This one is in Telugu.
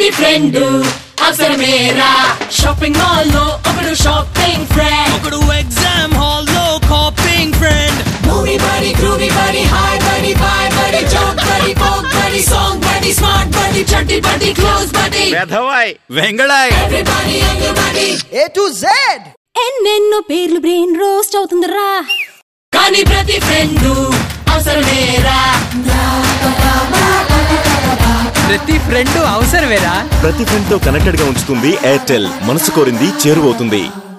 ప్రతి ఫ్రెండ్ అవసరమేరా షాపింగ్ మాల్ లో ఒకడు షాపింగ్ ఫ్రెండ్ ఒకడు ఎగ్జామ్ హాల్ లో copying friend movie buddy groovy buddy hi buddy bye buddy joke buddy poke buddy song buddy smart buddy చట్టి బడి క్లోజ్ బడి వెధవాయ్ వెంగళాయ్ everybody everybody A to Z ఎన్నెన్నో పేర్లు బ్రెయిన్ రోస్ట్ అవుతుందిరా కానీ ప్రతి ఫ్రెండ్ అవసరమేరా ప్రతి ఫ్రెండ్ అవసరమేరా ప్రతి ఫ్రెండ్ తో కనెక్టెడ్ గా ఉంచుతుంది ఎయిర్టెల్ మనసు కోరింది చేరువవుతుంది